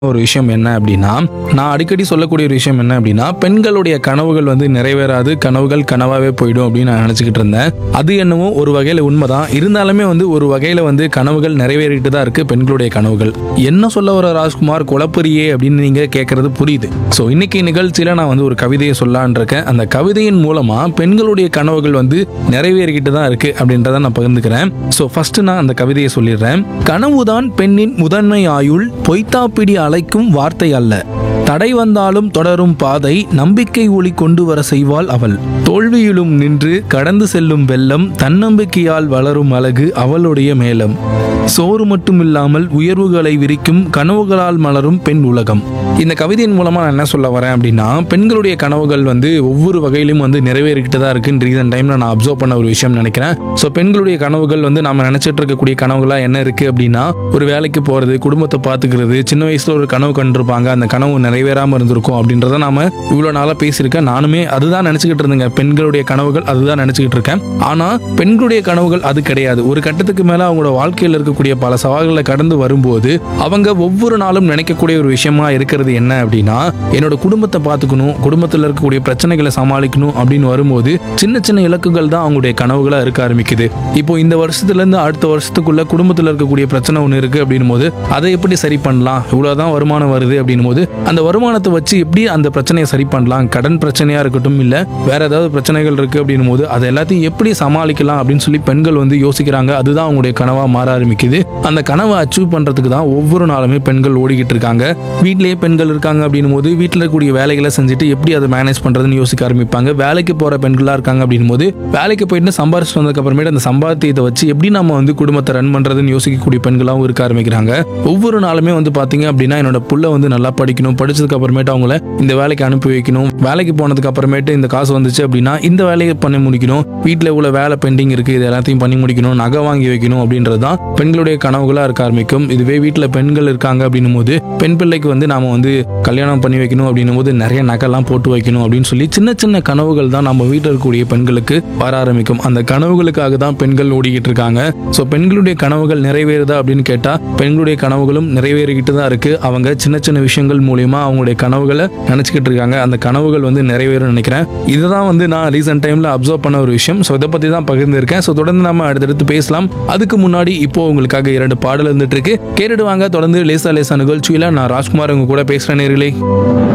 ஒரு விஷயம் என்ன அப்படின்னா நான் அடிக்கடி சொல்லக்கூடிய ஒரு விஷயம் என்ன அப்படின்னா பெண்களுடைய கனவுகள் வந்து நிறைவேறாது கனவுகள் கனவாவே போயிடும் அப்படின்னு நான் நினச்சிக்கிட்டு இருந்தேன் அது என்னவோ ஒரு வகையில் உண்மைதான் இருந்தாலுமே வந்து ஒரு வகையில் வந்து கனவுகள் நிறைவேறிட்டு தான் இருக்கு பெண்களுடைய கனவுகள் என்ன சொல்ல வர ராஜ்குமார் குழப்பறியே அப்படின்னு நீங்க கேட்கறது புரியுது ஸோ இன்னைக்கு நிகழ்ச்சியில நான் வந்து ஒரு கவிதையை சொல்லலான் இருக்கேன் அந்த கவிதையின் மூலமா பெண்களுடைய கனவுகள் வந்து நிறைவேறிக்கிட்டு தான் இருக்கு அப்படின்றத நான் பகிர்ந்துக்கிறேன் ஸோ ஃபர்ஸ்ட் நான் அந்த கவிதையை சொல்லிடுறேன் கனவுதான் பெண்ணின் முதன்மை ஆயுள் பொய்த்தாப்பிடி அழைக்கும் வார்த்தை அல்ல தடை வந்தாலும் தொடரும் பாதை நம்பிக்கை ஒளி கொண்டு வர செய்வாள் அவள் தோல்வியிலும் நின்று கடந்து செல்லும் வெள்ளம் தன்னம்பிக்கையால் வளரும் அழகு அவளுடைய மேலம் சோறு மட்டுமில்லாமல் உயர்வுகளை விரிக்கும் கனவுகளால் மலரும் பெண் உலகம் இந்த கவிதையின் மூலமா நான் என்ன சொல்ல வரேன் அப்படின்னா பெண்களுடைய கனவுகள் வந்து ஒவ்வொரு வகையிலும் வந்து நிறைவேறிக்கிட்டு தான் இருக்குன்னு ரீசன் டைம்ல நான் அப்சர்வ் பண்ண ஒரு விஷயம் நினைக்கிறேன் ஸோ பெண்களுடைய கனவுகள் வந்து நம்ம நினைச்சிட்டு இருக்கக்கூடிய கனவுகளா என்ன இருக்கு அப்படின்னா ஒரு வேலைக்கு போறது குடும்பத்தை பார்த்துக்கிறது சின்ன வயசுல ஒரு கனவு கண்டிருப்பாங்க அந்த கனவு நிறைவேறாம இருந்திருக்கும் அப்படின்றத நாம இவ்வளவு நாளா பேசியிருக்கேன் நானுமே அதுதான் நினைச்சுக்கிட்டு இருந்தேங்க பெண்களுடைய கனவுகள் அதுதான் நினைச்சுக்கிட்டு இருக்கேன் ஆனா பெண்களுடைய கனவுகள் அது கிடையாது ஒரு கட்டத்துக்கு மேல அவங்களோட வாழ்க்கையில் இருக்கக்கூடிய பல சவால்களை கடந்து வரும்போது அவங்க ஒவ்வொரு நாளும் நினைக்கக்கூடிய ஒரு விஷயமா இருக்கிறது என்ன அப்படின்னா என்னோட குடும்பத்தை பார்த்துக்கணும் குடும்பத்தில் இருக்கக்கூடிய பிரச்சனைகளை சமாளிக்கணும் அப்படின்னு வரும்போது சின்ன சின்ன இலக்குகள் தான் அவங்களுடைய கனவுகளா இருக்க ஆரம்பிக்குது இப்போ இந்த வருஷத்துல இருந்து அடுத்த வருஷத்துக்குள்ள குடும்பத்தில் இருக்கக்கூடிய பிரச்சனை ஒன்று இருக்கு அப்படின்னும் போது அதை எப்படி சரி பண்ணலாம் இவ்வளவுதான் வருமானம் வருது அப்படின்னும் போது அந்த வருமானத்தை வச்சு எப்படி அந்த பிரச்சனையை சரி பண்ணலாம் கடன் பிரச்சனையா இருக்கட்டும் இல்ல வேற ஏதாவது பிரச்சனைகள் இருக்கு அப்படின்னும் போது அதை எல்லாத்தையும் எப்படி சமாளிக்கலாம் அப்படின்னு சொல்லி பெண்கள் வந்து யோசிக்கிறாங்க அதுதான் அவங்களுடைய கனவா மாற ஆரம்பிக்குது அந்த கனவை அச்சீவ் பண்றதுக்கு தான் ஒவ்வொரு நாளுமே பெண்கள் ஓடிக்கிட்டு இருக்காங்க வீட்லயே பெண்கள் இருக்காங்க அப்படின்னும் போது வீட்டில் இருக்கக்கூடிய வேலைகளை செஞ்சுட்டு எப்படி அதை மேனேஜ் பண்றதுன்னு யோசிக்க ஆரம்பிப்பாங்க வேலைக்கு போற பெண்களா இருக்காங்க அப்படின்னும் போது வேலைக்கு போயிட்டு சம்பாரிச்சு வந்ததுக்கு அப்புறமேட்டு அந்த சம்பாத்தியத்தை வச்சு எப்படி நம்ம வந்து குடும்பத்தை ரன் பண்றதுன்னு யோசிக்கக்கூடிய பெண்களாகவும் இருக்க ஆரம்பிக்கிறாங்க ஒவ்வொரு நாளுமே வந்து பாத்தீங்க அப்படின்னா என்னோட புள்ள வந்து நல்லா படிக்கணும் படிச்சதுக்கு அப்புறமேட்டு அவங்கள இந்த வேலைக்கு அனுப்பி வைக்கணும் வேலைக்கு போனதுக்கு அப்புறமேட்டு இந்த காசு வந்துச்சு அப்படின்னா இந்த வேலையை பண்ணி முடிக்கணும் வீட்டில் இவ்வளவு வேலை பெண்டிங் இருக்கு இது எல்லாத்தையும் பண்ணி முடிக்கணும் நகை வாங்கி வைக்கணும் அப்படின்றது தான் பெண்களுடைய கனவுகளா இருக்க ஆரம்பிக்கும் இதுவே வீட்டில் பெண்கள் இருக்காங்க அப்படின்னும் போது பெண் பிள்ளைக்கு வந்து நாம வந்து கல்யாணம் பண்ணி வைக்கணும் அப்படின்னும் போது நிறைய நகைலாம் போட்டு வைக்கணும் அப்படின்னு சொல்லி சின்ன சின்ன கனவுகள் தான் நம்ம வீட்டில் இருக்கக்கூடிய பெண்களுக்கு வர ஆரம்பிக்கும் அந்த கனவுகளுக்காக தான் பெண்கள் ஓடிக்கிட்டு இருக்காங்க ஸோ பெண்களுடைய கனவுகள் நிறைவேறுதா அப்படின்னு கேட்டா பெண்களுடைய கனவுகளும் நிறைவேறிக்கிட்டு தான் இருக்கு அவங்க சின்ன சின்ன விஷயங்கள் மூலியமா அவங்களுடைய கனவுகளை நினைச்சுக்கிட்டு இருக்காங்க அந்த கனவுகள் வந்து நிறைவேறும் நினைக்கிறேன் இதுதான் வந்து நான் ரீசெண்ட் டைம்ல அப்சர்வ் பண்ண ஒரு விஷயம் ஸோ இதை பத்தி தான் பகிர்ந்திருக்கேன் ஸோ தொடர்ந்து நம்ம அடுத்தடுத்து பேசலாம் அதுக்கு முன்னாடி இப்போ உங்களுக்காக இரண்டு பாடல் இருந்துட்டு இருக்கு கேட்டுட்டு வாங்க தொடர்ந்து லேசா லேசா நிகழ்ச்சியில நான் ராஜ்குமார் உங்க கூட பேசுறேன் நேர்களே